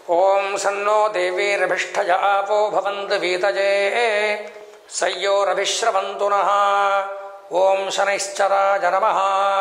ॐ सन्नो देवीरभिष्ठय आपो भवन्तु वीतजे सय्योरभिश्रवन्तु नः ॐ शनैश्चराय नमः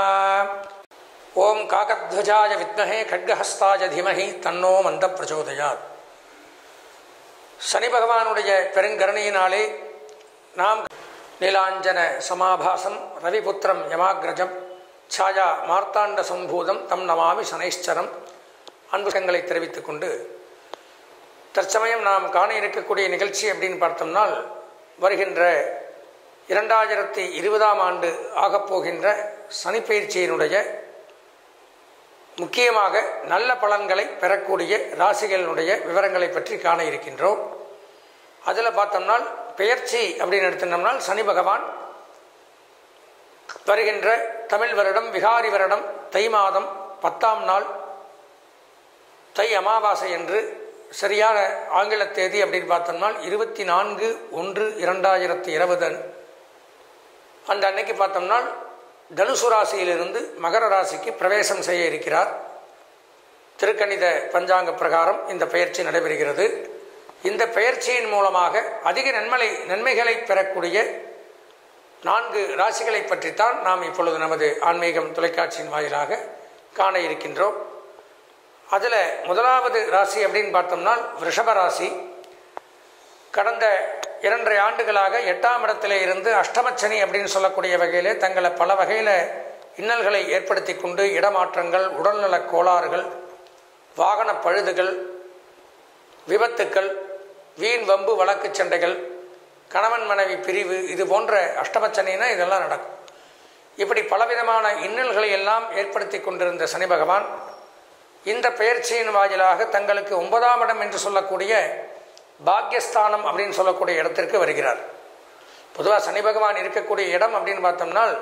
ॐ काकध्वजाय विद्महे खड्गहस्ताय धीमहि தன்னோ மந்த பிரச்சோதயாத் சனி பகவானுடைய பெருங்கருணையினாலே நாம் நீலாஞ்சன சமாபாசம் ரவிபுத்திரம் யமாகிரஜம் சாயா மார்த்தாண்ட சம்பூதம் தம் நமாமி சனைஷ்சரம் அன்புகங்களை தெரிவித்துக் கொண்டு தற்சமயம் நாம் காண இருக்கக்கூடிய நிகழ்ச்சி அப்படின்னு பார்த்தோம்னால் வருகின்ற இரண்டாயிரத்தி இருபதாம் ஆண்டு ஆகப்போகின்ற சனிப்பயிற்சியினுடைய முக்கியமாக நல்ல பலன்களை பெறக்கூடிய ராசிகளினுடைய விவரங்களை பற்றி காண இருக்கின்றோம் அதில் பார்த்தோம்னால் பெயர்ச்சி அப்படின்னு எடுத்துட்டோம்னால் சனி பகவான் வருகின்ற தமிழ் வருடம் விகாரி வருடம் தை மாதம் பத்தாம் நாள் தை அமாவாசை என்று சரியான ஆங்கில தேதி அப்படின்னு பார்த்தோம்னால் இருபத்தி நான்கு ஒன்று இரண்டாயிரத்தி இருபது அந்த அன்னைக்கு பார்த்தோம்னால் தனுசு ராசியிலிருந்து மகர ராசிக்கு பிரவேசம் செய்ய இருக்கிறார் திருக்கணித பஞ்சாங்க பிரகாரம் இந்த பயிற்சி நடைபெறுகிறது இந்த பயிற்சியின் மூலமாக அதிக நன்மலை நன்மைகளை பெறக்கூடிய நான்கு ராசிகளை பற்றித்தான் நாம் இப்பொழுது நமது ஆன்மீகம் தொலைக்காட்சியின் வாயிலாக காண இருக்கின்றோம் அதில் முதலாவது ராசி அப்படின்னு பார்த்தோம்னால் ரிஷப ராசி கடந்த இரண்டரை ஆண்டுகளாக எட்டாம் இடத்திலே இருந்து அஷ்டமச்சனி அப்படின்னு சொல்லக்கூடிய வகையிலே தங்களை பல வகையில் இன்னல்களை ஏற்படுத்தி கொண்டு இடமாற்றங்கள் உடல்நலக் கோளாறுகள் வாகன பழுதுகள் விபத்துக்கள் வீண் வம்பு வழக்கு சண்டைகள் கணவன் மனைவி பிரிவு இது போன்ற அஷ்டமச்சனினா இதெல்லாம் நடக்கும் இப்படி பலவிதமான இன்னல்களை எல்லாம் ஏற்படுத்தி கொண்டிருந்த சனி பகவான் இந்த பெயர்ச்சியின் வாயிலாக தங்களுக்கு ஒன்பதாம் இடம் என்று சொல்லக்கூடிய பாக்யஸ்தானம் அப்படின்னு சொல்லக்கூடிய இடத்திற்கு வருகிறார் பொதுவாக சனி பகவான் இருக்கக்கூடிய இடம் அப்படின்னு பார்த்தோம்னால்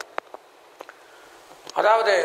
அதாவது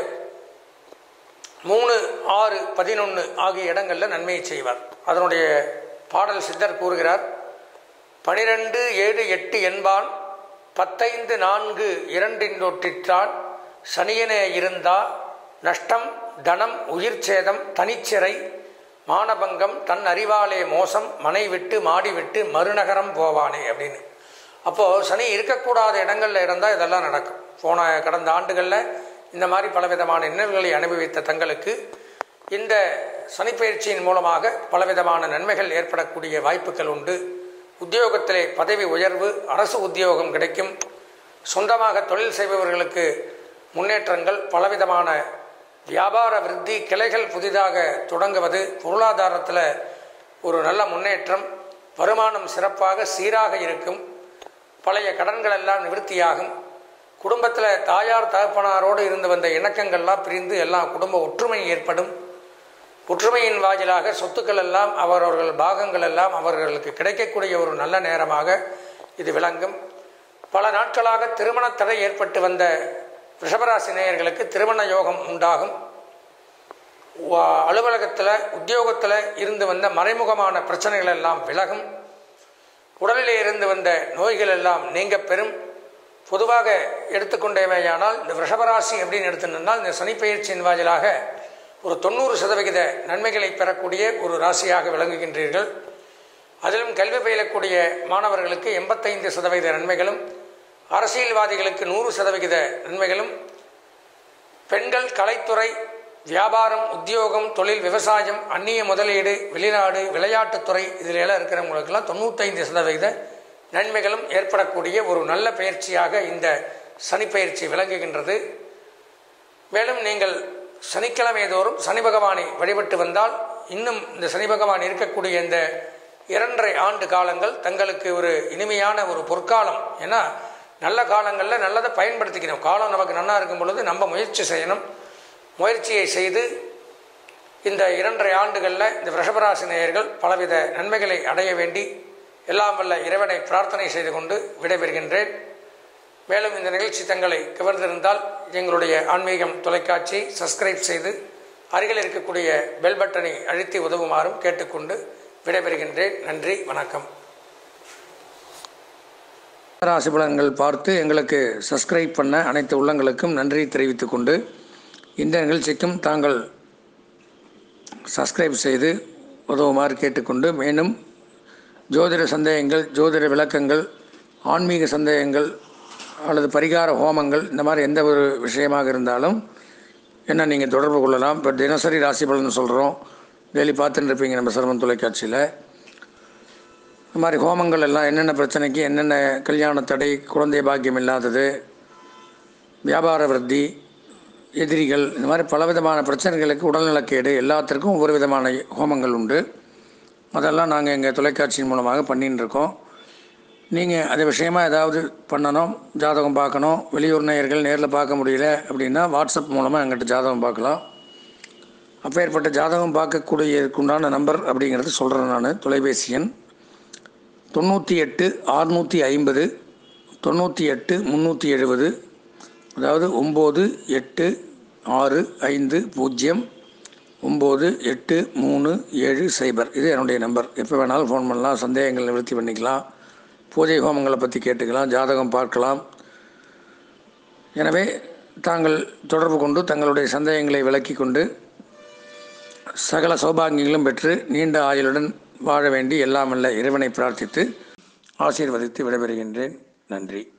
மூணு ஆறு பதினொன்று ஆகிய இடங்களில் நன்மையை செய்வார் அதனுடைய பாடல் சித்தர் கூறுகிறார் பனிரெண்டு ஏழு எட்டு என்பான் பத்தைந்து நான்கு இரண்டின்றொற்றிற்றான் சனியனே இருந்தா நஷ்டம் தனம் உயிர் சேதம் தனிச்சிறை மானபங்கம் தன் அறிவாலே மோசம் மனை விட்டு மாடி விட்டு மறுநகரம் போவானே அப்படின்னு அப்போது சனி இருக்கக்கூடாத இடங்களில் இருந்தால் இதெல்லாம் நடக்கும் போன கடந்த ஆண்டுகளில் இந்த மாதிரி பலவிதமான இன்னல்களை அனுபவித்த தங்களுக்கு இந்த சனிப்பயிற்சியின் மூலமாக பலவிதமான நன்மைகள் ஏற்படக்கூடிய வாய்ப்புகள் உண்டு உத்தியோகத்திலே பதவி உயர்வு அரசு உத்தியோகம் கிடைக்கும் சொந்தமாக தொழில் செய்பவர்களுக்கு முன்னேற்றங்கள் பலவிதமான வியாபார விருத்தி கிளைகள் புதிதாக தொடங்குவது பொருளாதாரத்தில் ஒரு நல்ல முன்னேற்றம் வருமானம் சிறப்பாக சீராக இருக்கும் பழைய கடன்கள் எல்லாம் நிவர்த்தியாகும் குடும்பத்தில் தாயார் தகப்பனாரோடு இருந்து வந்த இணக்கங்கள்லாம் பிரிந்து எல்லாம் குடும்ப ஒற்றுமை ஏற்படும் ஒற்றுமையின் வாயிலாக சொத்துக்கள் எல்லாம் அவரவர்கள் பாகங்கள் எல்லாம் அவர்களுக்கு கிடைக்கக்கூடிய ஒரு நல்ல நேரமாக இது விளங்கும் பல நாட்களாக திருமண தடை ஏற்பட்டு வந்த ரிஷபராசி நேயர்களுக்கு திருமண யோகம் உண்டாகும் அலுவலகத்தில் உத்தியோகத்தில் இருந்து வந்த மறைமுகமான பிரச்சனைகள் எல்லாம் விலகும் உடலிலே இருந்து வந்த நோய்கள் எல்லாம் நீங்க பெறும் பொதுவாக எடுத்துக்கொண்டேவையானால் இந்த ரிஷபராசி அப்படின்னு எடுத்துனால் இந்த சனிப்பயிற்சியின் வாயிலாக ஒரு தொண்ணூறு சதவிகித நன்மைகளை பெறக்கூடிய ஒரு ராசியாக விளங்குகின்றீர்கள் அதிலும் கல்வி பயிலக்கூடிய மாணவர்களுக்கு எண்பத்தைந்து சதவீத நன்மைகளும் அரசியல்வாதிகளுக்கு நூறு சதவிகித நன்மைகளும் பெண்கள் கலைத்துறை வியாபாரம் உத்தியோகம் தொழில் விவசாயம் அந்நிய முதலீடு வெளிநாடு விளையாட்டுத்துறை இதில் எல்லாம் இருக்கிறவங்களுக்கெல்லாம் தொண்ணூத்தைந்து சதவிகித நன்மைகளும் ஏற்படக்கூடிய ஒரு நல்ல பயிற்சியாக இந்த சனிப்பயிற்சி விளங்குகின்றது மேலும் நீங்கள் சனிக்கிழமை தோறும் சனி பகவானை வழிபட்டு வந்தால் இன்னும் இந்த சனி பகவான் இருக்கக்கூடிய இந்த இரண்டரை ஆண்டு காலங்கள் தங்களுக்கு ஒரு இனிமையான ஒரு பொற்காலம் ஏன்னா நல்ல காலங்களில் நல்லதை பயன்படுத்திக்கணும் காலம் நமக்கு நல்லா இருக்கும் பொழுது நம்ம முயற்சி செய்யணும் முயற்சியை செய்து இந்த இரண்டரை ஆண்டுகளில் இந்த ரிஷபராசி நேயர்கள் பலவித நன்மைகளை அடைய வேண்டி எல்லாம் வல்ல இறைவனை பிரார்த்தனை செய்து கொண்டு விடைபெறுகின்றேன் மேலும் இந்த நிகழ்ச்சி தங்களை கவர்ந்திருந்தால் எங்களுடைய ஆன்மீகம் தொலைக்காட்சியை சப்ஸ்கிரைப் செய்து அருகில் இருக்கக்கூடிய பெல் பட்டனை அழுத்தி உதவுமாறும் கேட்டுக்கொண்டு விடைபெறுகின்றேன் நன்றி வணக்கம் ராசி பலன்கள் பார்த்து எங்களுக்கு சப்ஸ்கிரைப் பண்ண அனைத்து உள்ளங்களுக்கும் நன்றி தெரிவித்துக் கொண்டு இந்த நிகழ்ச்சிக்கும் தாங்கள் சப்ஸ்கிரைப் செய்து உதவுமாறு கேட்டுக்கொண்டு மேலும் ஜோதிட சந்தேகங்கள் ஜோதிட விளக்கங்கள் ஆன்மீக சந்தேகங்கள் அல்லது பரிகார ஹோமங்கள் இந்த மாதிரி எந்த ஒரு விஷயமாக இருந்தாலும் என்ன நீங்கள் தொடர்பு கொள்ளலாம் இப்போ தினசரி ராசி பலன் சொல்கிறோம் டெய்லி பார்த்துட்டு இருப்பீங்க நம்ம சிரமம் தொலைக்காட்சியில் இந்த மாதிரி ஹோமங்கள் எல்லாம் என்னென்ன பிரச்சனைக்கு என்னென்ன கல்யாண தடை குழந்தை பாக்கியம் இல்லாதது வியாபார விருத்தி எதிரிகள் இந்த மாதிரி பலவிதமான பிரச்சனைகளுக்கு உடல்நலக்கேடு எல்லாத்திற்கும் ஒவ்வொரு விதமான ஹோமங்கள் உண்டு அதெல்லாம் நாங்கள் எங்கள் தொலைக்காட்சியின் மூலமாக பண்ணின்னு இருக்கோம் நீங்கள் அது விஷயமாக ஏதாவது பண்ணணும் ஜாதகம் பார்க்கணும் வெளியூர் நேயர்கள் நேரில் பார்க்க முடியல அப்படின்னா வாட்ஸ்அப் மூலமாக எங்கிட்ட ஜாதகம் பார்க்கலாம் அப்பேற்பட்ட ஜாதகம் பார்க்கக்கூடியதுக்குண்டான நம்பர் அப்படிங்கிறது சொல்கிறேன் நான் தொலைபேசி எண் தொண்ணூற்றி எட்டு ஆறுநூற்றி ஐம்பது தொண்ணூற்றி எட்டு முந்நூற்றி எழுபது அதாவது ஒம்பது எட்டு ஆறு ஐந்து பூஜ்ஜியம் ஒம்பது எட்டு மூணு ஏழு சைபர் இது என்னுடைய நம்பர் எப்போ வேணாலும் ஃபோன் பண்ணலாம் சந்தேகங்கள் நிவர்த்தி பண்ணிக்கலாம் பூஜை ஹோமங்களை பற்றி கேட்டுக்கலாம் ஜாதகம் பார்க்கலாம் எனவே தாங்கள் தொடர்பு கொண்டு தங்களுடைய சந்தேகங்களை விளக்கி கொண்டு சகல சௌபாகியங்களும் பெற்று நீண்ட ஆயுளுடன் வாழ வேண்டி எல்லாம் அல்ல இறைவனை பிரார்த்தித்து ஆசீர்வதித்து விடைபெறுகின்றேன் நன்றி